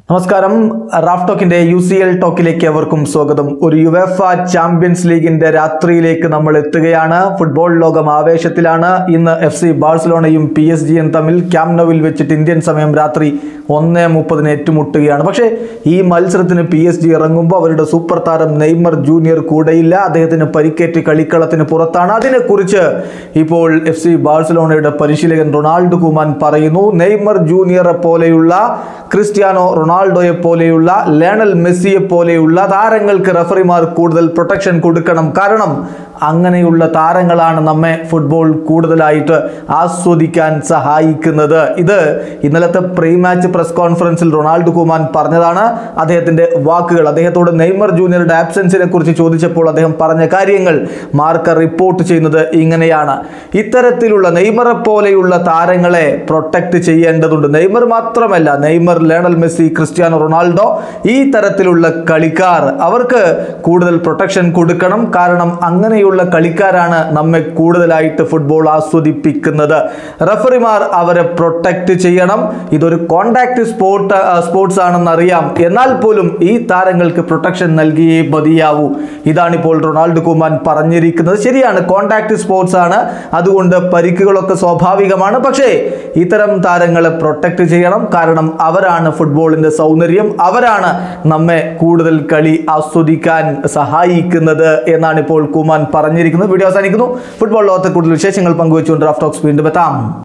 നമസ്കാരം റാഫ് ടോക്കിന്റെ യു സി എൽ ടോക്കിലേക്ക് അവർക്കും സ്വാഗതം ഒരു യുവേഫ ചാമ്പ്യൻസ് ലീഗിന്റെ രാത്രിയിലേക്ക് നമ്മൾ എത്തുകയാണ് ഫുട്ബോൾ ലോകം ആവേശത്തിലാണ് ഇന്ന് എഫ് സി ബാഴ്സലോണയും പി എസ് ജിയും തമ്മിൽ ക്യാംനോവിൽ വെച്ചിട്ട് ഇന്ത്യൻ സമയം രാത്രി ഒന്ന് മുപ്പതിന് ഏറ്റുമുട്ടുകയാണ് പക്ഷേ ഈ മത്സരത്തിന് പി എസ് ജി ഇറങ്ങുമ്പോൾ അവരുടെ സൂപ്പർ താരം നെയ്മർ ജൂനിയർ കൂടെയില്ല അദ്ദേഹത്തിന് പരിക്കേറ്റ് കളിക്കളത്തിന് പുറത്താണ് അതിനെക്കുറിച്ച് ഇപ്പോൾ എഫ് സി ബാഴ്സലോണയുടെ പരിശീലകൻ റൊണാൾഡോ കുമാൻ പറയുന്നു നെയ്മർ ജൂനിയറെ പോലെയുള്ള ക്രിസ്ത്യാനോ റൊണാൾഡോയെ പോലെയുള്ള ലേണൽ മെസ്സിയെ പോലെയുള്ള താരങ്ങൾക്ക് റഫറിമാർ കൂടുതൽ പ്രൊട്ടക്ഷൻ കൊടുക്കണം കാരണം അങ്ങനെയുള്ള താരങ്ങളാണ് നമ്മെ ഫുട്ബോൾ കൂടുതലായിട്ട് ആസ്വദിക്കാൻ സഹായിക്കുന്നത് ഇത് ഇന്നലത്തെ പ്രീ മാച്ച് പ്രസ് കോൺഫറൻസിൽ റൊണാൾഡോ കുമാൻ പറഞ്ഞതാണ് അദ്ദേഹത്തിന്റെ വാക്കുകൾ അദ്ദേഹത്തോട് നെയ്മർ ജൂനിയറുടെ ആബ്സെൻസിനെ കുറിച്ച് ചോദിച്ചപ്പോൾ അദ്ദേഹം പറഞ്ഞ കാര്യങ്ങൾ മാർക്ക റിപ്പോർട്ട് ചെയ്യുന്നത് ഇങ്ങനെയാണ് ഇത്തരത്തിലുള്ള നെയ്മറെ പോലെയുള്ള താരങ്ങളെ പ്രൊട്ടക്ട് ചെയ്യേണ്ടതുണ്ട് നെയ്മർ മാത്രമല്ല Neymar Lionel Messi Cristiano Ronaldo ഈ തരത്തിലുള്ള കളിക്കാർ അവർക്ക് കൂടുതൽ പ്രൊട്ടക്ഷൻ കൊടുക്കണം കാരണം അങ്ങനെയുള്ള കളിക്കാരാണ് നമ്മെ കൂടുതലായിട്ട് ഫുട്ബോൾ ആസ്വദിപ്പിക്കുന്നത് റഫറിമാർ അവരെ പ്രൊട്ടക്ട് ചെയ്യണം ഇതൊരു കോണ്ടാക്ട് സ്പോർട്ട് സ്പോർട്സ് ആണെന്ന് അറിയാം എന്നാൽ പോലും ഈ താരങ്ങൾക്ക് പ്രൊട്ടക്ഷൻ നൽകിയേ മതിയാവൂ ഇതാണിപ്പോൾ റൊണാൾഡോ കുമാൻ പറഞ്ഞിരിക്കുന്നത് ശരിയാണ് കോണ്ടാക്ട് സ്പോർട്സ് ആണ് അതുകൊണ്ട് പരിക്കുകളൊക്കെ സ്വാഭാവികമാണ് പക്ഷേ ഇത്തരം താരങ്ങളെ പ്രൊട്ടക്ട് ചെയ്യണം കാരണം അവരാണ് ഫുട്ബോളിന്റെ സൗന്ദര്യം അവരാണ് നമ്മെ കൂടുതൽ കളി ആസ്വദിക്കാൻ സഹായിക്കുന്നത് എന്നാണ് ഇപ്പോൾ കുമാൻ പറഞ്ഞിരിക്കുന്നത് വീഡിയോ അവസാനിക്കുന്നു ഫുട്ബോൾ ലോകത്തെ കൂടുതൽ വിശേഷങ്ങൾ പങ്കുവെച്ചുകൊണ്ട് റാഫ് ടോക്സ് വീണ്ടും എത്താം